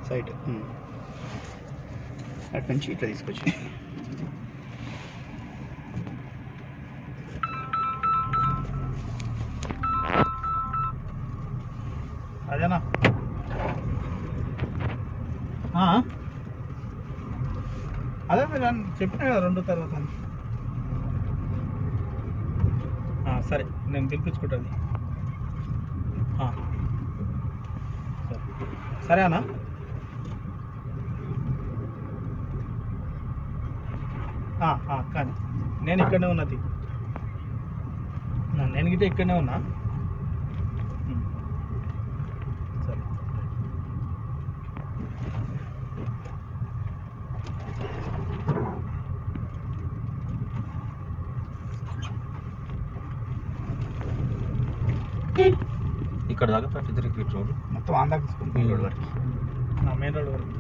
Site అటు నుంచి ఇట్లా తీసుకొచ్చి అదేనా ఆ? అదే మీరు అన్- చెప్పినా కదా రెండో తర్వాత అని. ఆ, సరే నేను పిలిపించుకుంటుంది సరే అన్నా ఆ, ఆ, కానీ నేను ఇక్కడనే ఉన్నది ఆ, నేను గిట్ట ఇక్కడనే ఉన్నా ఉమ్. సరే ఇక్కడ దాకా థర్టీ త్రీ ఫీట్ రోడ్ మొత్తం ఆంధ్రాకి తీసుకుంటాం రోడ్ వరకు నా మెయిన్ రోడ్ వరకు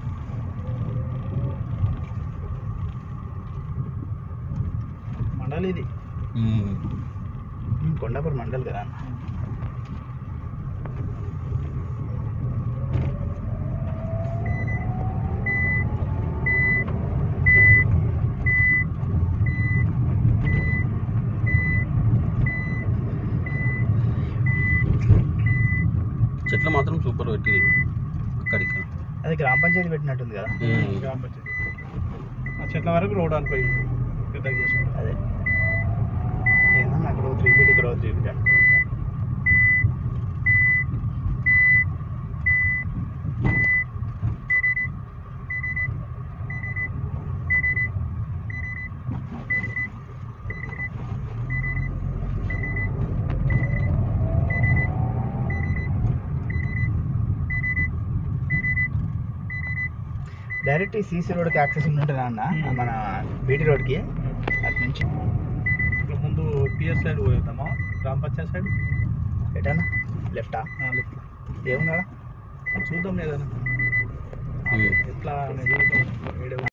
మండలి ఇది ఉమ్, కొండాపూర్ మండల్ కదా అన్న చెట్లు మాత్రం సూపర్ పెట్టి అక్కడిక్కడ అది గ్రామ పంచాయతీ పెట్టినట్టుంది కదా గ్రామ పంచాయతీ ఆ చెట్ల వరకు రోడ్ అనుకోయి పెద్దగా చేసుకుంటాం అదే ఏందన్నా అక్కడ త్రీ ఫీట్ ఇక్కడ త్రీ ఫీట్ డైరెక్ట్ ఈ సీసీ రోడ్కి యాక్సెస్ ఉంటుందా అన్న Hmm. మన బీటీ రోడ్కి అటు నుంచి ఇంకా ముందు పిఎస్ సైడ్ పోయేద్దామా గ్రామ పంచాయతీ సైడ్ ఎటన్నా లెఫ్టా లెఫ్ట్ ఏముందా చూద్దాం ఏదైనా ఎట్లా అనేది వీడియో